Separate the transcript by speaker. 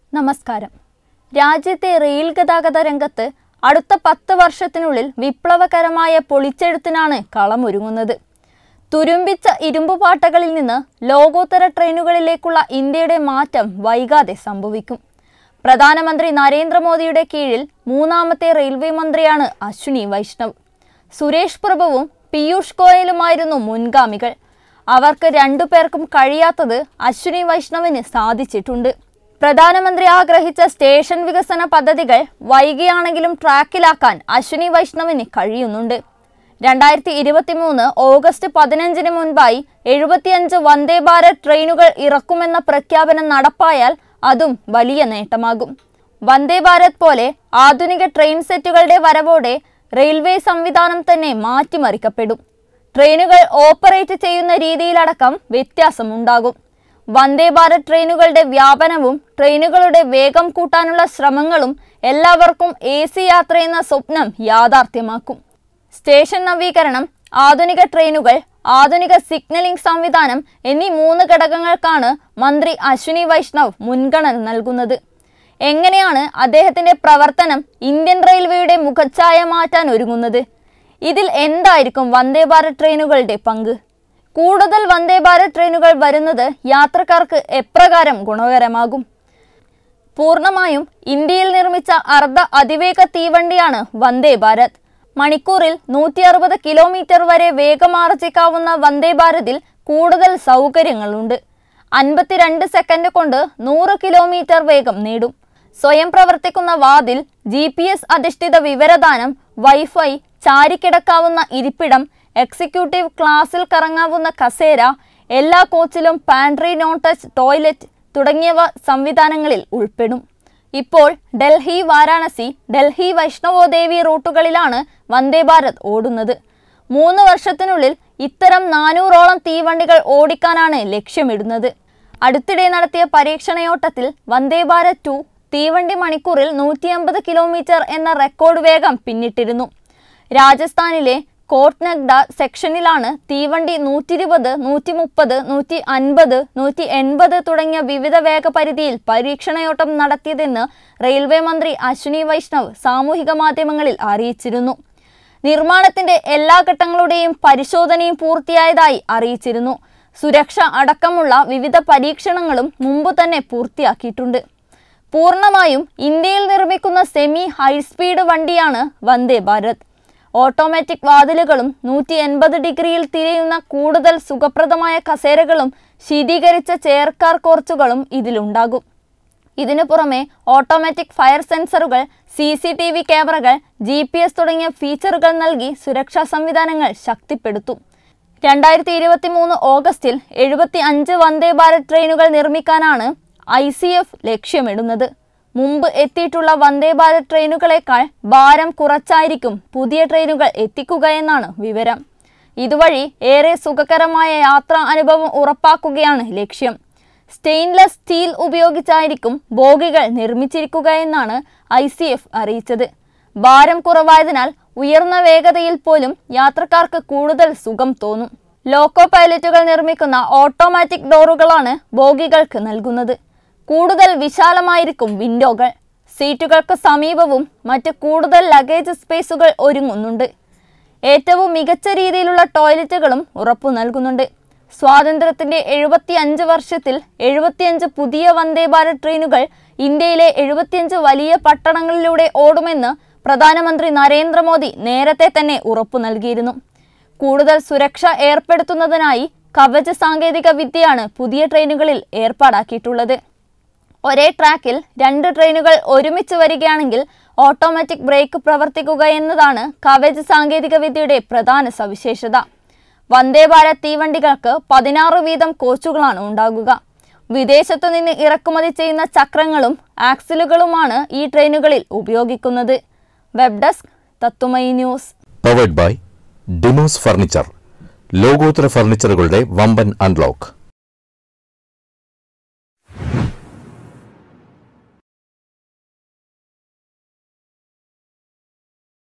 Speaker 1: നമസ്കാരം രാജ്യത്തെ റെയിൽ ഗതാഗത രംഗത്ത് അടുത്ത പത്ത് വർഷത്തിനുള്ളിൽ വിപ്ലവകരമായ പൊളിച്ചെഴുത്തിനാണ് കളമൊരുങ്ങുന്നത് തുരുമ്പിച്ച ഇരുമ്പുപാട്ടകളിൽ നിന്ന് ലോകോത്തര ട്രെയിനുകളിലേക്കുള്ള ഇന്ത്യയുടെ മാറ്റം വൈകാതെ സംഭവിക്കും പ്രധാനമന്ത്രി നരേന്ദ്രമോദിയുടെ കീഴിൽ മൂന്നാമത്തെ റെയിൽവേ മന്ത്രിയാണ് അശ്വിനി വൈഷ്ണവ് സുരേഷ് പ്രഭുവും പീയൂഷ് ഗോയലുമായിരുന്നു മുൻഗാമികൾ അവർക്ക് രണ്ടുപേർക്കും കഴിയാത്തത് അശ്വിനി വൈഷ്ണവിന് സാധിച്ചിട്ടുണ്ട് പ്രധാനമന്ത്രി ആഗ്രഹിച്ച സ്റ്റേഷൻ വികസന പദ്ധതികൾ വൈകിയാണെങ്കിലും ട്രാക്കിലാക്കാൻ അശ്വിനി വൈഷ്ണവിന് കഴിയുന്നുണ്ട് രണ്ടായിരത്തി ഇരുപത്തി മൂന്ന് ഓഗസ്റ്റ് പതിനഞ്ചിന് മുൻപായി എഴുപത്തിയഞ്ച് വന്ദേ ഭാരത് ട്രെയിനുകൾ ഇറക്കുമെന്ന പ്രഖ്യാപനം നടപ്പായാൽ അതും വലിയ നേട്ടമാകും വന്ദേ ഭാരത് പോലെ ആധുനിക ട്രെയിൻ സെറ്റുകളുടെ വരവോടെ റെയിൽവേ സംവിധാനം തന്നെ മാറ്റിമറിക്കപ്പെടും ട്രെയിനുകൾ ഓപ്പറേറ്റ് ചെയ്യുന്ന രീതിയിലടക്കം വ്യത്യാസമുണ്ടാകും വന്ദേ ഭാരത് ട്രെയിനുകളുടെ വ്യാപനവും ട്രെയിനുകളുടെ വേഗം കൂട്ടാനുള്ള ശ്രമങ്ങളും എല്ലാവർക്കും എ സി യാത്രയെന്ന സ്വപ്നം യാഥാർത്ഥ്യമാക്കും സ്റ്റേഷൻ നവീകരണം ആധുനിക ട്രെയിനുകൾ ആധുനിക സിഗ്നലിംഗ് സംവിധാനം എന്നീ മൂന്ന് ഘടകങ്ങൾക്കാണ് മന്ത്രി അശ്വിനി വൈഷ്ണവ് മുൻഗണന നൽകുന്നത് എങ്ങനെയാണ് അദ്ദേഹത്തിന്റെ പ്രവർത്തനം ഇന്ത്യൻ റെയിൽവേയുടെ മുഖച്ഛായ മാറ്റാൻ ഒരുങ്ങുന്നത് ഇതിൽ എന്തായിരിക്കും വന്ദേ ഭാരത് ട്രെയിനുകളുടെ പങ്ക് കൂടുതൽ വന്ദേ ഭാരത് ട്രെയിനുകൾ വരുന്നത് യാത്രക്കാർക്ക് എപ്രകാരം ഗുണകരമാകും പൂർണ്ണമായും ഇന്ത്യയിൽ നിർമ്മിച്ച അർദ്ധ അതിവേഗ തീവണ്ടിയാണ് വന്ദേ ഭാരത് മണിക്കൂറിൽ നൂറ്റി അറുപത് കിലോമീറ്റർ വരെ വേഗമാർജിക്കാവുന്ന വന്ദേ ഭാരതിൽ കൂടുതൽ സൗകര്യങ്ങളുണ്ട് അൻപത്തിരണ്ട് സെക്കൻഡ് കൊണ്ട് നൂറ് കിലോമീറ്റർ വേഗം നേടും സ്വയം പ്രവർത്തിക്കുന്ന വാതിൽ ജി പി എസ് അധിഷ്ഠിത വിവരദാനം വൈഫൈ ചാരിക്കിടക്കാവുന്ന ഇരിപ്പിടം എക്സിക്യൂട്ടീവ് ക്ലാസ്സിൽ കറങ്ങാവുന്ന കസേര എല്ലാ കോച്ചിലും പാൻട്രി നോൺ ടച്ച് ടോയ്ലറ്റ് തുടങ്ങിയവ സംവിധാനങ്ങളിൽ ഉൾപ്പെടും ഇപ്പോൾ ഡൽഹി വാരാണസി ഡൽഹി വൈഷ്ണവോദേവി റൂട്ടുകളിലാണ് വന്ദേ ഭാരത് ഓടുന്നത് മൂന്ന് വർഷത്തിനുള്ളിൽ ഇത്തരം നാനൂറോളം തീവണ്ടികൾ ഓടിക്കാനാണ് ലക്ഷ്യമിടുന്നത് അടുത്തിടെ നടത്തിയ പരീക്ഷണയോട്ടത്തിൽ വന്ദേ ഭാരത് ടു തീവണ്ടി മണിക്കൂറിൽ നൂറ്റി അമ്പത് കിലോമീറ്റർ എന്ന റെക്കോർഡ് വേഗം പിന്നിട്ടിരുന്നു രാജസ്ഥാനിലെ കോട്ട്നഗ്ഡ സെക്ഷനിലാണ് തീവണ്ടി നൂറ്റി ഇരുപത് നൂറ്റി മുപ്പത് നൂറ്റി അൻപത് നൂറ്റി എൺപത് തുടങ്ങിയ വിവിധ വേഗപരിധിയിൽ പരീക്ഷണയോട്ടം നടത്തിയതെന്ന് റെയിൽവേ മന്ത്രി അശ്വിനി വൈഷ്ണവ് സാമൂഹിക മാധ്യമങ്ങളിൽ അറിയിച്ചിരുന്നു നിർമ്മാണത്തിന്റെ എല്ലാ ഘട്ടങ്ങളുടെയും പരിശോധനയും പൂർത്തിയായതായി അറിയിച്ചിരുന്നു സുരക്ഷ അടക്കമുള്ള വിവിധ പരീക്ഷണങ്ങളും മുമ്പ് തന്നെ പൂർത്തിയാക്കിയിട്ടുണ്ട് പൂർണ്ണമായും ഇന്ത്യയിൽ നിർമ്മിക്കുന്ന സെമി ഹൈസ്പീഡ് വണ്ടിയാണ് വന്ദേ ഭാരത് ഓട്ടോമാറ്റിക് വാതിലുകളും നൂറ്റി എൺപത് ഡിഗ്രിയിൽ തിരിയുന്ന കൂടുതൽ സുഖപ്രദമായ കസേരകളും ശീതീകരിച്ച ചെയർകാർ കോർച്ചുകളും ഇതിലുണ്ടാകും ഇതിനു പുറമെ ഓട്ടോമാറ്റിക് ഫയർ സെൻസറുകൾ സി സി ടി വി ക്യാമറകൾ ജി പി എസ് തുടങ്ങിയ ഫീച്ചറുകൾ നൽകി സുരക്ഷാ സംവിധാനങ്ങൾ ശക്തിപ്പെടുത്തും രണ്ടായിരത്തി ഇരുപത്തി മൂന്ന് ഓഗസ്റ്റിൽ എഴുപത്തി അഞ്ച് വന്ദേ ഭാരത് ട്രെയിനുകൾ നിർമ്മിക്കാനാണ് ഐ സി എഫ് ലക്ഷ്യമിടുന്നത് മുമ്പ് എത്തിയിട്ടുള്ള വന്ദേ ഭാരത് ട്രെയിനുകളെക്കാൾ ഭാരം കുറച്ചായിരിക്കും പുതിയ ട്രെയിനുകൾ എത്തിക്കുകയെന്നാണ് വിവരം ഇതുവഴി ഏറെ സുഖകരമായ യാത്രാ അനുഭവം ഉറപ്പാക്കുകയാണ് ലക്ഷ്യം സ്റ്റെയിൻലെസ് സ്റ്റീൽ ഉപയോഗിച്ചായിരിക്കും ബോഗികൾ നിർമ്മിച്ചിരിക്കുക എന്നാണ് ഐ സി എഫ് അറിയിച്ചത് ഭാരം കുറവായതിനാൽ ഉയർന്ന വേഗതയിൽ പോലും യാത്രക്കാർക്ക് കൂടുതൽ സുഖം തോന്നും ലോക്കോ പൈലറ്റുകൾ നിർമ്മിക്കുന്ന ഓട്ടോമാറ്റിക് ഡോറുകളാണ് ബോഗികൾക്ക് നൽകുന്നത് കൂടുതൽ വിശാലമായിരിക്കും വിൻഡോകൾ സീറ്റുകൾക്ക് സമീപവും മറ്റ് കൂടുതൽ ലഗേജ് സ്പേസുകൾ ഒരുങ്ങുന്നുണ്ട് ഏറ്റവും മികച്ച രീതിയിലുള്ള ടോയ്ലറ്റുകളും ഉറപ്പു നൽകുന്നുണ്ട് സ്വാതന്ത്ര്യത്തിന്റെ എഴുപത്തി അഞ്ച് വർഷത്തിൽ എഴുപത്തിയഞ്ച് പുതിയ വന്ദേ ഭാരത് ട്രെയിനുകൾ ഇന്ത്യയിലെ എഴുപത്തിയഞ്ച് വലിയ പട്ടണങ്ങളിലൂടെ ഓടുമെന്ന് പ്രധാനമന്ത്രി നരേന്ദ്രമോദി നേരത്തെ തന്നെ ഉറപ്പു നൽകിയിരുന്നു കൂടുതൽ സുരക്ഷ ഏർപ്പെടുത്തുന്നതിനായി കവച സാങ്കേതിക വിദ്യയാണ് പുതിയ ട്രെയിനുകളിൽ ഏർപ്പാടാക്കിയിട്ടുള്ളത് ഒരേ ട്രാക്കിൽ രണ്ട് ട്രെയിനുകൾ ഒരുമിച്ച് വരികയാണെങ്കിൽ ഓട്ടോമാറ്റിക് ബ്രേക്ക് പ്രവർത്തിക്കുക എന്നതാണ് കവച് സാങ്കേതിക വിദ്യയുടെ പ്രധാന സവിശേഷത വന്ദേ ഭാരത് തീവണ്ടികൾക്ക് പതിനാറ് വീതം കോച്ചുകളാണ് ഉണ്ടാകുക വിദേശത്തു നിന്ന് ഇറക്കുമതി ചെയ്യുന്ന ചക്രങ്ങളും ആക്സിലുകളുമാണ് ഈ ട്രെയിനുകളിൽ ഉപയോഗിക്കുന്നത് വെബ് ഡെസ്ക് തത്തുമൈ news
Speaker 2: powered by Demos furniture ലോകോത്തര ഫർണിച്ചറുകളുടെ വമ്പൻ അൺലോക്ക്